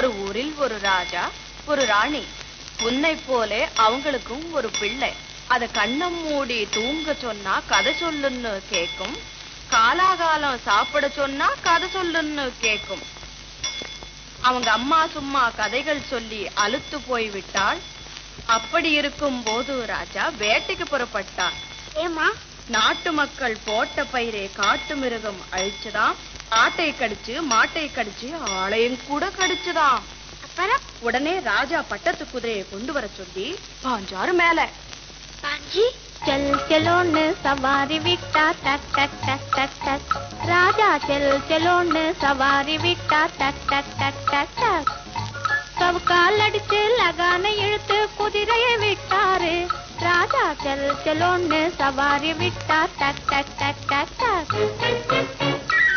ஒரு ஊரில் ஒரு ராஜா ஒரு ராணி உன்னை போலே அவங்களுக்கும் ஒரு பிள்ளை அத கண்ணம் மூடி தூங்க சொன்னா கதை சொல்லுன்னு கேக்கும் காலாகாலம் சாப்பிட சொன்னா கதை சொல்லுன்னு கேக்கும் அவங்க அம்மா சும்மா கதைகள் சொல்லி அலுத்து போய் விட்டாள் அப்படி இருக்கும் போது ராஜா வேட்டைக்கு புறப்பட்டான் ஏமா நாட்டு மக்கள் போட்ட பயிரை காட்டு மிருகம் அழிச்சுதாம் ஆட்டை கடிச்சு மாட்டை கடிச்சு ஆளையும் கூட கடிச்சுதாம் அப்புறம் உடனே ராஜா பட்டத்து குதிரையை கொண்டு வர சொல்லி பாஞ்சாறு மேல பாஞ்சி चल चलो न सवारी विटा टक टक टक टक टक राजा चल चलो न सवारी विटा टक टक टक टक टक सब काल अடிச்சு लगाன இழுத்து குதிரையை விட்டாரு ராஜா चल चलो न सवारी विटा टक टक टक टक टक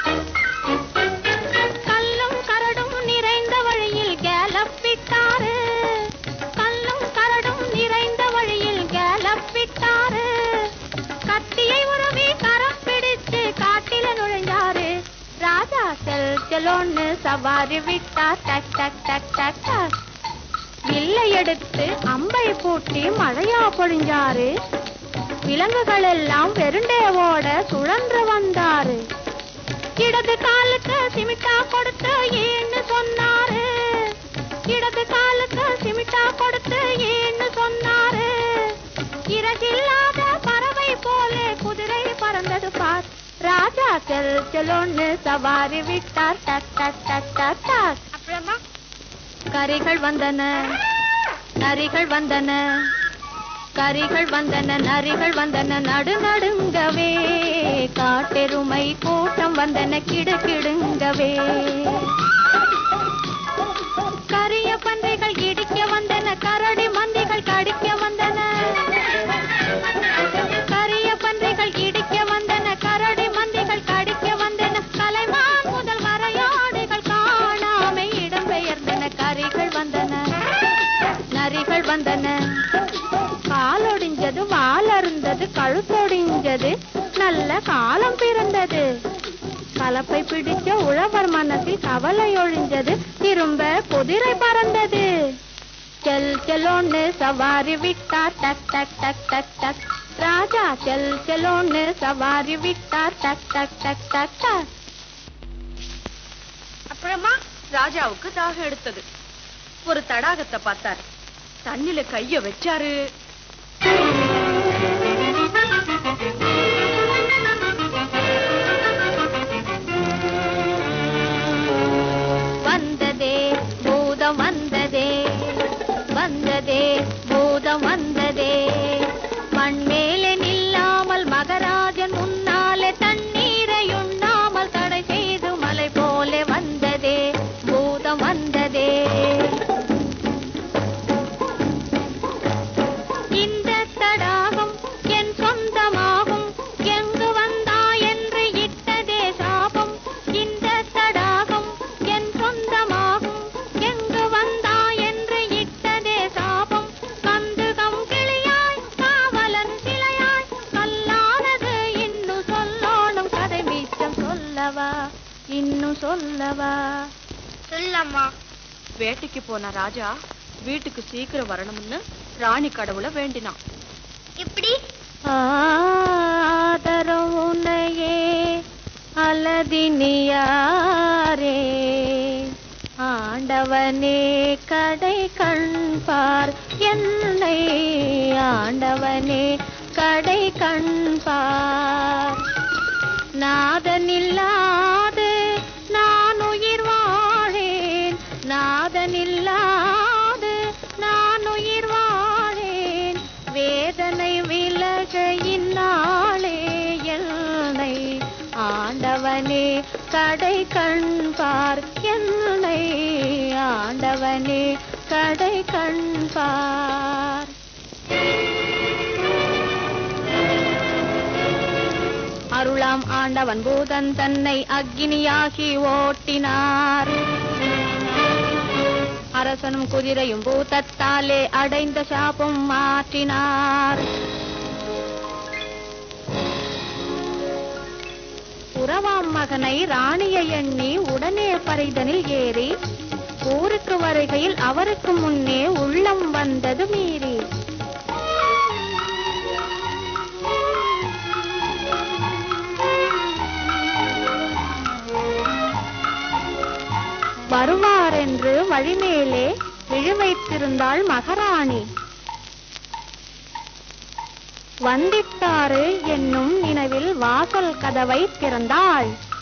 கல்லும் கரடும் நிறைந்த வழியில் கேலப் விட்டாரு கல்லும் கரடும் நிறைந்த வழியில் கேலப் விட்டாரு கத்தியை உறவி கரம் பிடித்து காட்டில நுழைஞ்சாரு ராஜா செல் செலோன்னு சவாரி விட்டா டக் டக் டக் டக் டக் வில்லை எடுத்து அம்பை பூட்டி மழையா பொழிஞ்சாரு விலங்குகள் எல்லாம் வெருண்டே ஓட சுழன்று வந்தாரு இடது காலுக்கு சிமிட்டா கொடுத்து ஏன்னு சொன்னாரு இடது காலுக்கு சிமிட்டா கொடுத்து ஏன்னு சொன்னாரு இறகில்லாத பறவை போல குதிரை பறந்தது பார் ராஜா செல் செலோன்னு சவாரி விட்டார் டக் டக் டக் டக் டக் அப்புறமா கரிகள் வந்தன நரிகள் வந்தன கரிகள் வந்தன நரிகள் வந்தன நடு நடுங்கவே காட்டெருமை கூட்டம் வந்தன கிடு கிடுங்கவே கரிய பன்றிகள் இடிக்க வந்தன கரடி மந்திகள் கடிக்க வந்தன கரிய பன்றிகள் இடிக்க வந்தன கரடி மந்திகள் கடிக்க வந்தன கலைமான் முதல் வரையாடுகள் காணாமை இடம்பெயர்ந்தன கரிகள் வந்தன நரிகள் வந்தன காலொடிஞ்சது வாலருந்தது கழுத்தொடிஞ்சது நல்ல காலம் பிறந்தது கலப்பை பிடிச்ச உழவர் மனத்தில் கவலை ஒழிஞ்சது திரும்ப குதிரை பறந்தது செல் செலோன்னு சவாரி விட்டார் டக் டக் டக் டக் டக் ராஜா செல் செலோன்னு சவாரி விட்டார் டக் டக் டக் டக் டக் அப்புறமா ராஜாவுக்கு தாகம் எடுத்தது ஒரு தடாகத்தை பார்த்தாரு தண்ணில கைய வச்சாரு வந்ததே பூதம் வந்ததே வந்ததே பூதம் வந்ததே மண் மேலே நில்லாமல் மகராஜன் முன்னாலே தண்ணீரை உண்ணாமல் தடை செய்து மலை போல வந்ததே பூதம் வந்ததே இந்த தடாகம் என் சொந்தமாகும் எங்கு வந்தா என்று இட்டதே சாபம் இந்த தடாகம் என் சொந்தமாகும் எங்கு வந்தா என்று இட்டதே சாபம் கந்துகம் கிளியாய் காவலன் சிலையாய் கல்லானது இன்னும் சொல்லோணும் கதை மிச்சம் சொல்லவா இன்னும் சொல்லவா சொல்லம்மா வேட்டைக்கு போன ராஜா வீட்டுக்கு சீக்கிரம் வரணும்னு ராணி கடவுளை வேண்டினான் எப்படி ஆதரம் உன்னையே அலதினியாரே ஆண்டவனே கடை கண்பார் என்னை ஆண்டவனே கடை கண்பார் நாதனில்லாது நான் உயிர் வாழேன் நாதனில்லாது நான் உயிர் வாழேன் வேதனை விலக இந்நாளே என்னை ஆண்டவனே கடை கண்பார் என்னை ஆண்டவனே கடை கண்பார் அருளாம் ஆண்டவன் பூதன் தன்னை அக்கினியாகி ஓட்டினார் அரசனும் குதிரையும் பூதத்தாலே அடைந்த சாபம் மாற்றினார் உறவாம் மகனை ராணியை எண்ணி உடனே பரிதனில் ஏறி ஊருக்கு வருகையில் அவருக்கு முன்னே உள்ளம் வந்தது மீறி வருவாரென்று வழிமேலே விழி வைத்திருந்தாள் மகாராணி வந்திட்டாரு என்னும் நினைவில் வாசல் கதவை திறந்தாள்